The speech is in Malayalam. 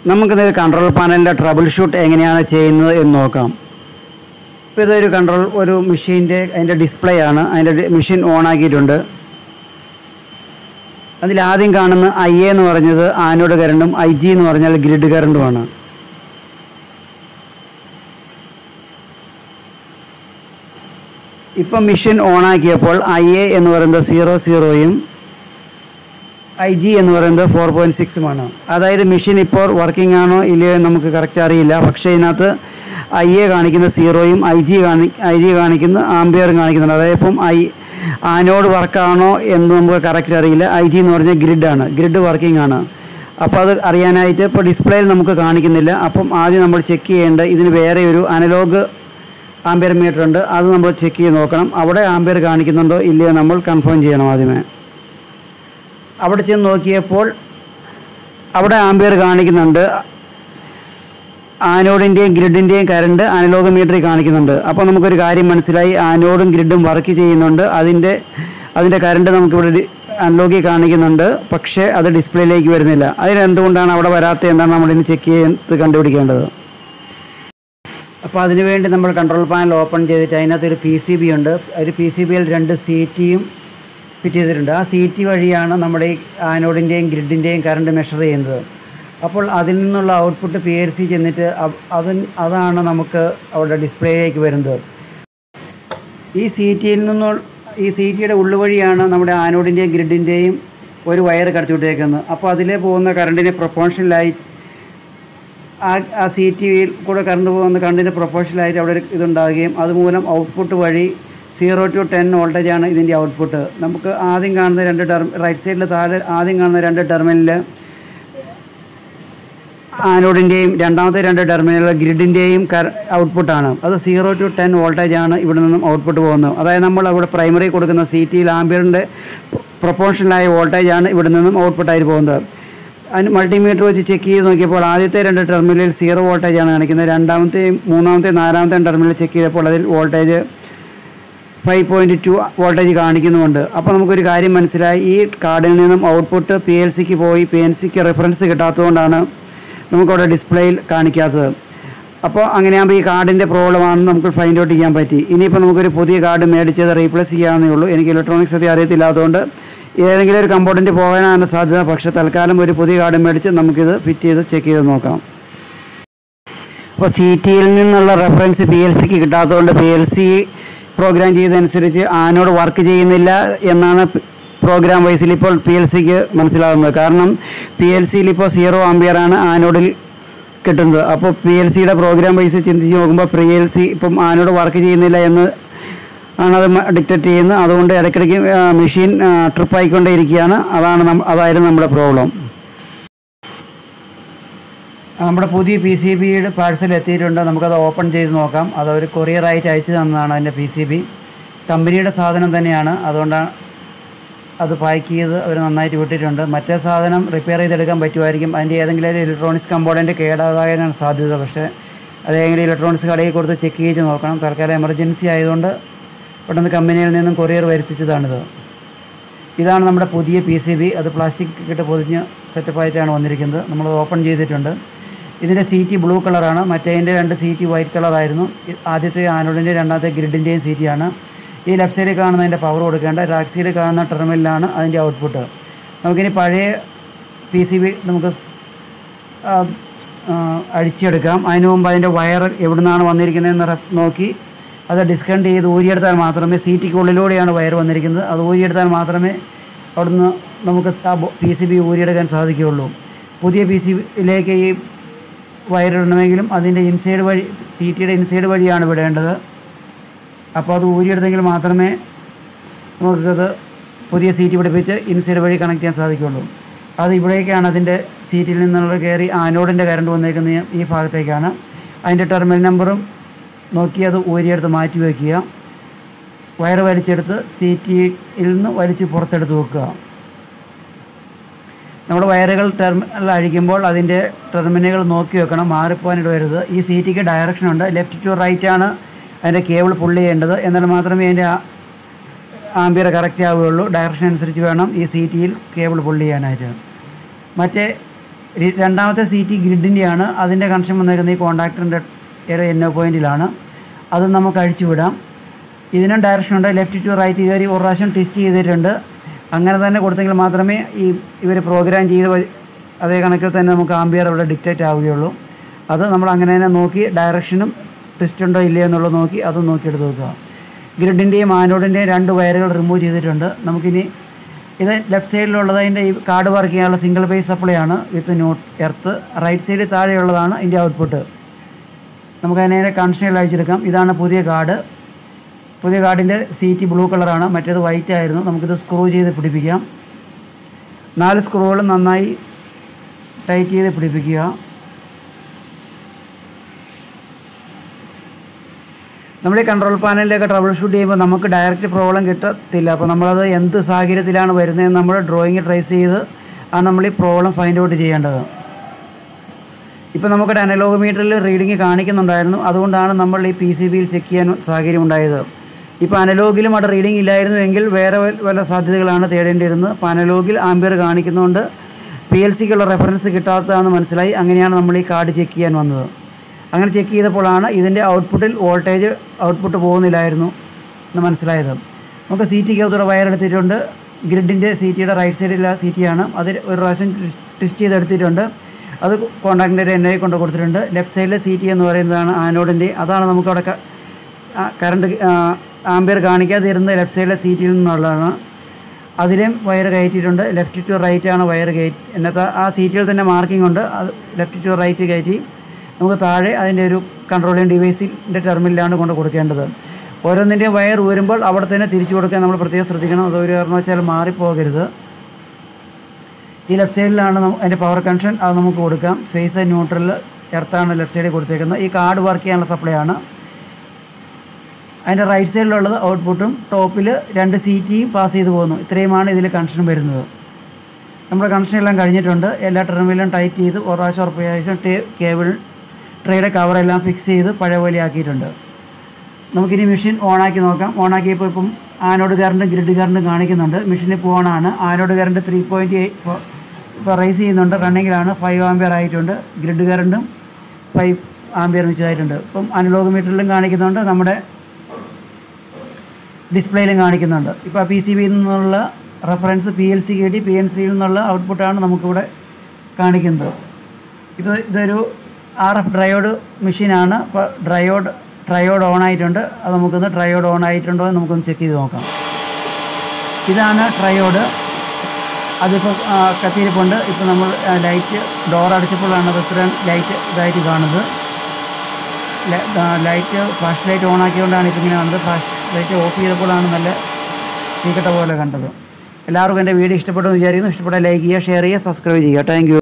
നമുക്കിത് കൺട്രോൾ പാനലിൻ്റെ ട്രബിൾ ഷൂട്ട് എങ്ങനെയാണ് ചെയ്യുന്നത് എന്ന് നോക്കാം ഇപ്പോൾ ഇതൊരു കൺട്രോൾ ഒരു മെഷീൻ്റെ അതിൻ്റെ ഡിസ്പ്ലേ ആണ് അതിൻ്റെ മെഷീൻ ഓൺ ആക്കിയിട്ടുണ്ട് അതിൽ ആദ്യം കാണുന്ന ഐ എ എന്ന് പറഞ്ഞത് ആനോഡ് കറണ്ടും ഐ ജി എന്ന് പറഞ്ഞാൽ ഗ്രിഡ് കറണ്ടുമാണ് ഇപ്പം മെഷീൻ ഓൺ ആക്കിയപ്പോൾ ഐ എ എന്ന് പറയുന്നത് സീറോ സീറോയും ഐ ജി എന്ന് പറയുന്നത് ഫോർ പോയിൻറ്റ് സിക്സുമാണ് അതായത് മെഷീൻ ഇപ്പോൾ വർക്കിംഗ് ആണോ ഇല്ലയോ എന്ന് നമുക്ക് കറക്റ്റ് അറിയില്ല പക്ഷേ ഇതിനകത്ത് ഐ എ കാണിക്കുന്ന സീറോയും ഐ ജി കാണി ഐ ജി കാണിക്കുന്ന ആംബിയറും കാണിക്കുന്നുണ്ട് അതായത് ഇപ്പം ഐ ആനോട് വർക്കാണോ എന്ന് നമുക്ക് കറക്റ്റ് അറിയില്ല ഐ ജി എന്ന് പറഞ്ഞാൽ ഗ്രിഡാണ് ഗ്രിഡ് വർക്കിംഗ് ആണ് അപ്പോൾ അത് അറിയാനായിട്ട് ഇപ്പോൾ ഡിസ്പ്ലേയിൽ നമുക്ക് കാണിക്കുന്നില്ല അപ്പം ആദ്യം നമ്മൾ ചെക്ക് ചെയ്യേണ്ട ഇതിന് വേറെ ഒരു അനലോഗ് ആംബിയർ മീറ്റർ ഉണ്ട് അത് നമ്മൾ ചെക്ക് ചെയ്ത് നോക്കണം അവിടെ ആംബിയർ കാണിക്കുന്നുണ്ടോ ഇല്ലയോ നമ്മൾ കൺഫേം ചെയ്യണം ആദ്യമേ അവിടെ ചെന്ന് നോക്കിയപ്പോൾ അവിടെ ആംബിയർ കാണിക്കുന്നുണ്ട് ആനോഡിൻ്റെയും ഗ്രിഡിൻ്റെയും കറണ്ട് അനലോഗ് മീറ്ററിൽ കാണിക്കുന്നുണ്ട് അപ്പോൾ നമുക്കൊരു കാര്യം മനസ്സിലായി ആനോഡും ഗ്രിഡും വർക്ക് ചെയ്യുന്നുണ്ട് അതിൻ്റെ അതിൻ്റെ കറണ്ട് നമുക്കിവിടെ അനലോഗിൽ കാണിക്കുന്നുണ്ട് പക്ഷേ അത് ഡിസ്പ്ലേയിലേക്ക് വരുന്നില്ല അതിനെന്തുകൊണ്ടാണ് അവിടെ വരാത്തത് എന്താണ് നമ്മളിനി ചെക്ക് ചെയ്ത് കണ്ടുപിടിക്കേണ്ടത് അപ്പോൾ അതിനുവേണ്ടി നമ്മൾ കൺട്രോൾ പാനൽ ഓപ്പൺ ചെയ്തിട്ട് അതിനകത്ത് ഒരു പി സി ബി ഉണ്ട് ഒരു പി സി ബിയിൽ രണ്ട് സി ടിയും ഫിറ്റ് ചെയ്തിട്ടുണ്ട് ആ സി ടി വഴിയാണ് നമ്മുടെ ഈ ആനോഡിൻ്റെയും ഗ്രിഡിൻ്റെയും കറണ്ട് മെഷർ ചെയ്യുന്നത് അപ്പോൾ അതിൽ നിന്നുള്ള ഔട്ട്പുട്ട് പി എൽ സി ചെന്നിട്ട് അ- അത് അതാണ് നമുക്ക് അവിടെ ഡിസ്പ്ലേയിലേക്ക് വരുന്നത് ഈ സി ടിയിൽ നിന്നുള്ള ഈ സി ടിയുടെ ഉള്ളുവഴിയാണ് നമ്മുടെ ആനോഡിൻ്റെയും ഗ്രിഡിൻ്റെയും ഒരു വയർ കടത്തിവിട്ടേക്കുന്നത് അപ്പോൾ അതിലെ പോകുന്ന കറണ്ടിന് പ്രൊപ്പോർഷണലായി ആ ആ സി ടി വിയിൽ കൂടെ കറണ്ട് പോകുന്ന കറണ്ടിന് പ്രൊപ്പോർഷണലായിട്ട് അവിടെ ഒരു ഇതുണ്ടാകുകയും അതുമൂലം ഔട്ട്പുട്ട് വഴി സീറോ ടു ടെൻ വോൾട്ടേജാണ് ഇതിൻ്റെ ഔട്ട്പുട്ട് നമുക്ക് ആദ്യം കാണുന്ന രണ്ട് ടെർമ റൈറ്റ് സൈഡിൽ താഴെ ആദ്യം കാണുന്ന രണ്ട് ടെർമിനലിൽ ആനോഡിൻ്റെയും രണ്ടാമത്തെ രണ്ട് ടെർമിനൽ ഗ്രിഡിൻ്റെയും ഔട്ട്പുട്ടാണ് അത് സീറോ ടു ടെൻ വോൾട്ടേജ് ആണ് ഇവിടെ നിന്നും ഔട്ട്പുട്ട് പോകുന്നത് അതായത് നമ്മൾ അവിടെ പ്രൈമറി കൊടുക്കുന്ന സി ടിയിൽ ആംബിയറിൻ്റെ പ്രൊപ്പോർഷണലായ വോൾട്ടേജ് ആണ് ഇവിടെ നിന്നും ഔട്ട്പുട്ടായി പോകുന്നത് അതിന് മൾട്ടിമീറ്റർ വെച്ച് ചെക്ക് ചെയ്ത് നോക്കിയപ്പോൾ ആദ്യത്തെ രണ്ട് ടെർമിനലിൽ സീറോ വോൾട്ടേജ് ആണ് കാണിക്കുന്നത് രണ്ടാമത്തെയും മൂന്നാമത്തെയും നാലാമത്തെയും ടെർമിനൽ ചെക്ക് ചെയ്തപ്പോൾ അതിൽ voltage five point two voltage കാണിക്കുന്നുമുണ്ട് അപ്പോൾ നമുക്കൊരു കാര്യം മനസ്സിലായി ഈ കാർഡിൽ നിന്നും ഔട്ട്പുട്ട് പി എൽ സിക്ക് പോയി പി എൻ സിക്ക് റെഫറൻസ് കിട്ടാത്തതുകൊണ്ടാണ് നമുക്കവിടെ ഡിസ്പ്ലേയിൽ കാണിക്കാത്തത് അപ്പോൾ അങ്ങനെയാകുമ്പോൾ ഈ കാർഡിൻ്റെ പ്രോബ്ലം ആണെന്ന് നമുക്ക് ഫൈൻഡ് ഔട്ട് ചെയ്യാൻ പറ്റി ഇനിയിപ്പോൾ നമുക്കൊരു പുതിയ കാർഡ് മേടിച്ചത് റീപ്ലേസ് ചെയ്യാവുന്നേ ഉള്ളൂ എനിക്ക് ഇലക്ട്രോണിക്സ് അധികം അറിയത്തില്ലാത്തതുകൊണ്ട് ഏതെങ്കിലും ഒരു കമ്പോണൻറ്റ് പോകാനാണ് സാധ്യത പക്ഷേ തൽക്കാലം ഒരു പുതിയ കാർഡ് മേടിച്ച് നമുക്കിത് ഫിറ്റ് ചെയ്ത് ചെക്ക് ചെയ്ത് നോക്കാം അപ്പോൾ സി ടിയിൽ നിന്നുള്ള റെഫറൻസ് പി എൽ സിക്ക് കിട്ടാത്തതുകൊണ്ട് പി എൽ സി പ്രോഗ്രാം ചെയ്തതനുസരിച്ച് ആനോട് വർക്ക് ചെയ്യുന്നില്ല എന്നാണ് പ്രോഗ്രാം വൈസിൽ ഇപ്പോൾ പി എൽ സിക്ക് മനസ്സിലാകുന്നത് കാരണം പി എൽ സിയിൽ ഇപ്പോൾ സീറോ ആംബിയറാണ് ആനോഡിൽ കിട്ടുന്നത് അപ്പോൾ പി എൽ സിയുടെ പ്രോഗ്രാം വൈസ് ചിന്തിച്ച് നോക്കുമ്പോൾ പി എൽ സി ഇപ്പം ആനോട് വർക്ക് ചെയ്യുന്നില്ല എന്ന് ആണ് അത് ഡിക്റ്റേറ്റ് ചെയ്യുന്നത് അതുകൊണ്ട് ഇടയ്ക്കിടയ്ക്ക് മെഷീൻ ട്രിപ്പ് ആയിക്കൊണ്ടേയിരിക്കുകയാണ് അതാണ് നം- അതായിരുന്നു നമ്മുടെ പ്രോബ്ലം നമ്മുടെ പുതിയ പി സി ബിയുടെ പാഴ്സൽ എത്തിയിട്ടുണ്ട് നമുക്കത് ഓപ്പൺ ചെയ്ത് നോക്കാം അത് ഒരു കൊറിയറായിട്ട് അയച്ചു തന്നതാണ് അതിൻ്റെ പി സി ബി കമ്പനിയുടെ സാധനം തന്നെയാണ് അതുകൊണ്ടാണ് അത് പാക്ക് ചെയ്ത് അവർ നന്നായിട്ട് വിട്ടിട്ടുണ്ട് മറ്റേ സാധനം റിപ്പയർ ചെയ്തെടുക്കാൻ പറ്റുമായിരിക്കും അതിൻ്റെ ഏതെങ്കിലും ഒരു ഇലക്ട്രോണിക്സ് കമ്പോണൻറ്റ് കേടാകാനാണ് സാധ്യത പക്ഷേ അത് ഏതെങ്കിലും ഇലക്ട്രോണിക്സ് കടയിൽ കൊടുത്ത് ചെക്ക് ചെയ്ത് നോക്കണം തൽക്കാലം എമർജൻസി ആയതുകൊണ്ട് പെട്ടെന്ന് കമ്പനിയിൽ നിന്നും കൊറിയർ വരുത്തിച്ചതാണിത് ഇതാണ് നമ്മുടെ പുതിയ പി സി ബി അത് പ്ലാസ്റ്റിക് ഇട്ട് പൊതിഞ്ഞ് സെറ്റപ്പായിട്ടാണ് വന്നിരിക്കുന്നത് നമ്മൾ ഓപ്പൺ ചെയ്തിട്ടുണ്ട് ഇതിൻ്റെ സീറ്റ് ബ്ലൂ കളറാണ് മറ്റേതിൻ്റെ രണ്ട് സീറ്റ് വൈറ്റ് കളറായിരുന്നു ഇ- ആദ്യത്തെ ആനോഡിൻ്റെ രണ്ടാമത്തെ ഗ്രിഡിൻ്റെയും സീറ്റിയാണ് ഈ ലെഫ്റ്റ് സൈഡിൽ കാണുന്നതിൻ്റെ പവർ കൊടുക്കേണ്ട റാക്ക് സൈഡിൽ കാണുന്ന ടെർമിനലാണ് അതിൻ്റെ ഔട്ട്പുട്ട് നമുക്കിനി പഴയ പി സി ബി നമുക്ക് സ്- ആ, ആ, അടിച്ചെടുക്കാം അതിനു മുമ്പ് അതിൻ്റെ വയർ എവിടെ നിന്നാണ് വന്നിരിക്കുന്നതെന്ന് റെഫ് നോക്കി അത് ഡിസ്കണ്ട് ചെയ്ത് ഊരിയെടുത്താൽ മാത്രമേ സീറ്റിക്കുള്ളിലൂടെയാണ് വയർ വന്നിരിക്കുന്നത് അത് ഊരിയെടുത്താൽ മാത്രമേ അവിടുന്ന് നമുക്ക് ആ പി സി ബി ഊരിയെടുക്കാൻ സാധിക്കുകയുള്ളൂ പുതിയ പി സി ബിയിലേക്ക് ഈ വയറിടണമെങ്കിലും അതിൻ്റെ ഇൻസൈഡ് വഴി സീറ്റിയുടെ ഇൻസൈഡ് വഴിയാണ് വിടേണ്ടത് അപ്പോൾ അത് ഊരിയെടുത്തെങ്കിൽ മാത്രമേ നമുക്കത് പുതിയ സീറ്റ് പിടിപ്പിച്ച് ഇൻസൈഡ് വഴി കണക്ട് ചെയ്യാൻ സാധിക്കുള്ളൂ അത് ഇവിടേക്കാണ് അതിൻ്റെ സീറ്റിൽ നിന്നുള്ള കയറി ആനോഡിൻ്റെ കറണ്ട് വന്നേക്കുന്ന ഈ ഭാഗത്തേക്കാണ് അതിൻ്റെ ടെർമിനൽ നമ്പറും നോക്കി അത് ഊരിയെടുത്ത് മാറ്റി വയ്ക്കുക വയർ വലിച്ചെടുത്ത് സീറ്റിൽ നിന്ന് വലിച്ച് പുറത്തെടുത്ത് വെക്കുക നമ്മൾ വയറുകൾ ടെർമിനൽ അഴിക്കുമ്പോൾ അതിൻ്റെ ടെർമിനലുകൾ നോക്കി വെക്കണം മാറിപ്പോകാൻ ഇടവരുത് ഈ സീറ്റിക്ക് ഡയറക്ഷൻ ഉണ്ട് ലെഫ്റ്റ് ടു റൈറ്റ് ആണ് അതിൻ്റെ കേബിൾ പുള്ളി ചെയ്യേണ്ടത് എന്നാൽ മാത്രമേ അതിൻ്റെ ആംബിയർ കറക്റ്റ് ആവുകയുള്ളൂ ഡയറക്ഷൻ അനുസരിച്ച് വേണം ഈ സീറ്റിയിൽ കേബിൾ പുള്ളി ചെയ്യാനായിട്ട് മറ്റേ രി- രണ്ടാമത്തെ സി ടി ഗ്രിഡിൻ്റെയാണ് അതിൻ്റെ കണക്ഷൻ വന്നേക്കുന്നത് ഈ കോണ്ടാക്ടറിൻ്റെ ഒരു എൻ ഒ പോയിൻറ്റിലാണ് അത് നമുക്ക് അഴിച്ചു വിടാം ഇതിനും ഡയറക്ഷൻ ഉണ്ട് ലെഫ്റ്റ് ടു റൈറ്റ് കയറി ഒരു പ്രാവശ്യം ടെസ്റ്റ് ചെയ്തിട്ടുണ്ട് അങ്ങനെ തന്നെ കൊടുത്തെങ്കിൽ മാത്രമേ ഈ ഇവർ പ്രോഗ്രാം ചെയ്ത വഴി- അതേ കണക്കിൽ തന്നെ നമുക്ക് ആംബിയർ അവിടെ ഡിക്റ്റേറ്റ് ആവുകയുള്ളൂ അത് നമ്മൾ അങ്ങനെ തന്നെ നോക്കി ഡയറക്ഷനും ടെസ്റ്റ് ഉണ്ടോ ഇല്ലയോ എന്നുള്ളത് നോക്കി അത് നോക്കിയെടുത്ത് നോക്കുക ഗ്രിഡിൻ്റെയും ആനോഡിൻ്റെയും രണ്ട് വയറുകൾ റിമൂവ് ചെയ്തിട്ടുണ്ട് നമുക്കിനി ഇത് ലെഫ്റ്റ് സൈഡിലുള്ളത് അതിൻ്റെ ഈ കാർഡ് വർക്ക് ചെയ്യാനുള്ള സിംഗിൾ ഫേസ് സപ്ലൈ ആണ് വിത്ത് ന്യൂട്ട് എർത്ത് റൈറ്റ് സൈഡിൽ താഴെയുള്ളതാണ് ഇതിൻ്റെ ഔട്ട്പുട്ട് നമുക്ക് അതിനെ കണക്ഷനിൽ അയച്ചെടുക്കാം ഇതാണ് പുതിയ കാർഡ് പുതിയ കാർഡിൻ്റെ സീറ്റ് ബ്ലൂ കളറാണ് മറ്റേത് വൈറ്റ് ആയിരുന്നു നമുക്കിത് സ്ക്രൂ ചെയ്ത് പിടിപ്പിക്കാം നാല് സ്ക്രൂകളും നന്നായി ടൈറ്റ് ചെയ്ത് പിടിപ്പിക്കുക നമ്മൾ ഈ കൺട്രോൾ പാനലിലൊക്കെ ട്രബിൾ ഷൂട്ട് ചെയ്യുമ്പോൾ നമുക്ക് ഡയറക്റ്റ് പ്രോബ്ലം കിട്ടത്തില്ല അപ്പോൾ നമ്മളത് എന്ത് സാഹചര്യത്തിലാണ് വരുന്നതെന്ന് നമ്മൾ ഡ്രോയിങ് ട്രേസ് ചെയ്ത് ആണ് നമ്മൾ ഈ പ്രോബ്ലം ഫൈൻഡ് ഔട്ട് ചെയ്യേണ്ടത് ഇപ്പോൾ നമുക്കൊരു അനലോഗ് മീറ്ററിൽ റീഡിങ് കാണിക്കുന്നുണ്ടായിരുന്നു അതുകൊണ്ടാണ് നമ്മൾ ഈ പി സി ബിയിൽ ചെക്ക് ചെയ്യാൻ സാഹചര്യം ഉണ്ടായത് ഇപ്പോൾ അനലോഗിലും അവിടെ റീഡിംഗ് ഇല്ലായിരുന്നു എങ്കിൽ വേറെ വല്ല- വല്ല സാധ്യതകളാണ് തേടേണ്ടിയിരുന്നത് അപ്പോൾ അനലോഗിൽ ആംബിയർ കാണിക്കുന്നതുകൊണ്ട് പി എൽ സിക്കുള്ള റെഫറൻസ് കിട്ടാത്തതാണെന്ന് മനസ്സിലായി അങ്ങനെയാണ് നമ്മൾ ഈ കാർഡ് ചെക്ക് ചെയ്യാൻ വന്നത് അങ്ങനെ ചെക്ക് ചെയ്തപ്പോഴാണ് ഇതിൻ്റെ ഔട്ട്പുട്ടിൽ വോൾട്ടേജ് ഔട്ട്പുട്ട് പോകുന്നില്ലായിരുന്നു എന്ന് മനസ്സിലായത് നമുക്ക് സി ടിക്ക് അകത്തൂടെ വയർ എടുത്തിട്ടുണ്ട് ഗ്രിഡിൻ്റെ സി ടിയുടെ റൈറ്റ് സൈഡിലുള്ള സി ടിയാണ് അത് ഒരു പ്രാവശ്യം ടെസ്റ്റ് ചെയ്തെടുത്തിട്ടുണ്ട് അത് കോണ്ടാക്ടിൻ്റെ ഒരു എൻ ഐ കൊണ്ട് കൊടുത്തിട്ടുണ്ട് ലെഫ്റ്റ് സൈഡിലെ സി ടി എന്ന് പറയുന്നതാണ് ആനോഡിൻ്റെ അതാണ് നമുക്ക് അവിടെ കറണ്ട് ആംബിയർ കാണിക്കാതിരുന്നത് ലെഫ്റ്റ് സൈഡിലെ സി ടിയിൽ നിന്നുള്ളതാണ് അതിലും വയർ കയറ്റിയിട്ടുണ്ട് ലെഫ്റ്റ് ടു റൈറ്റ് ആണ് വയർ കയറ്റി എന്നത്തെ ആ സീറ്റിൽ തന്നെ മാർക്കിംഗ് ഉണ്ട് അത് ലെഫ്റ്റ് ടു റൈറ്റ് കയറ്റി നമുക്ക് താഴെ അതിൻ്റെ ഒരു കൺട്രോളിങ് ഡിവൈസിൻ്റെ ടെർമിനലാണ് കൊണ്ട് കൊടുക്കേണ്ടത് ഓരോന്നിൻ്റെയും വയർ ഊരുമ്പോൾ അവിടെ തന്നെ തിരിച്ചു കൊടുക്കാൻ നമ്മൾ പ്രത്യേകം ശ്രദ്ധിക്കണം അത് ഒരു കാരണവശാൽ മാറിപ്പോകരുത് ഈ ലെഫ്റ്റ് സൈഡിലാണ് നമ്മ- അതിൻ്റെ പവർ കണക്ഷൻ അത് നമുക്ക് കൊടുക്കാം ഫേസ് ന്യൂട്രൽ എർത്താണ് ലെഫ്റ്റ് സൈഡിൽ കൊടുത്തേക്കുന്നത് ഈ കാർഡ് വർക്ക് ചെയ്യാനുള്ള സപ്ലൈ ആണ് അതിൻ്റെ റൈറ്റ് സൈഡിലുള്ളത് ഔട്ട്പുട്ടും ടോപ്പിൽ രണ്ട് സീറ്റിയും പാസ് ചെയ്ത് പോകുന്നു ഇത്രയുമാണ് ഇതിൽ കണക്ഷൻ വരുന്നത് നമ്മുടെ കണക്ഷൻ എല്ലാം കഴിഞ്ഞിട്ടുണ്ട് എല്ലാ ടെർമിലും ടൈറ്റ് ചെയ്ത് ഒരു പ്രാവശ്യം ഉറപ്പിച്ച ശേഷം ടേ കേബിൾ ട്രേയുടെ കവറെല്ലാം ഫിക്സ് ചെയ്ത് പഴയ പോലെ ആക്കിയിട്ടുണ്ട് നമുക്കിനി മെഷീൻ ഓണാക്കി നോക്കാം ഓണാക്കിയപ്പോൾ ഇപ്പം ആനോഡ് കറണ്ടും ഗ്രിഡ് കറണ്ടും കാണിക്കുന്നുണ്ട് മെഷീൻ ഇപ്പോൾ ഓണാണ് anode current three point eight ഇപ്പോൾ റൈസ് ചെയ്യുന്നുണ്ട് റണ്ണിങ്ങിലാണ് ഫൈവ് ആംബിയർ ആയിട്ടുണ്ട് ഗ്രിഡ് കറണ്ടും ഫൈവ് ആംബിയർ വെച്ചതായിട്ടുണ്ട് ഇപ്പം അനലോഗ് മീറ്ററിലും കാണിക്കുന്നുണ്ട് നമ്മുടെ ഡിസ്പ്ലേയിലും കാണിക്കുന്നുണ്ട് ഇപ്പോൾ പി സി ബിയിൽ നിന്നുള്ള റെഫറൻസ് പി എൽ സി കയറ്റി പി എൻ സിയിൽ നിന്നുള്ള ഔട്ട്പുട്ടാണ് നമുക്കിവിടെ കാണിക്കുന്നത് ഇത് ഇതൊരു ആർ എഫ് ഡ്രയോഡ് മെഷീനാണ് ഇപ്പോൾ ഡ്രയോഡ് ട്രയോഡ് ഓൺ ആയിട്ടുണ്ട് അത് നമുക്കൊന്ന് ട്രയോഡ് ഓൺ ആയിട്ടുണ്ടോ എന്ന് നമുക്കൊന്ന് ചെക്ക് ചെയ്ത് നോക്കാം ഇതാണ് ട്രയോഡ് അതിപ്പോൾ ആ, കത്തിയിരിപ്പുണ്ട് ഇപ്പോൾ നമ്മൾ ആ, ലൈറ്റ് ഡോർ അടച്ചപ്പോഴാണ് അത് ഇത്രയും ലൈറ്റ് ഇതായിട്ട് കാണുന്നത് ല- ആ, ലൈറ്റ് ഫ്ലാഷ് ലൈറ്റ് ഓൺ ആക്കിയതുകൊണ്ടാണ് ഇപ്പം ഇങ്ങനെ കാണുന്നത് ഫ്ലാഷ് ലൈറ്റ് ഓഫ് ചെയ്തപ്പോഴാണ് നല്ല തീക്കട്ട പോലെ കണ്ടത് എല്ലാവർക്കും എൻ്റെ വീഡിയോ ഇഷ്ടപ്പെട്ടു എന്ന് വിചാരിക്കുന്നു ഇഷ്ടപ്പെട്ട ലൈക്ക് ചെയ്യുക ഷെയർ ചെയ്യുക സബ്സ്ക്രൈബ് ചെയ്യുക താങ്ക് യു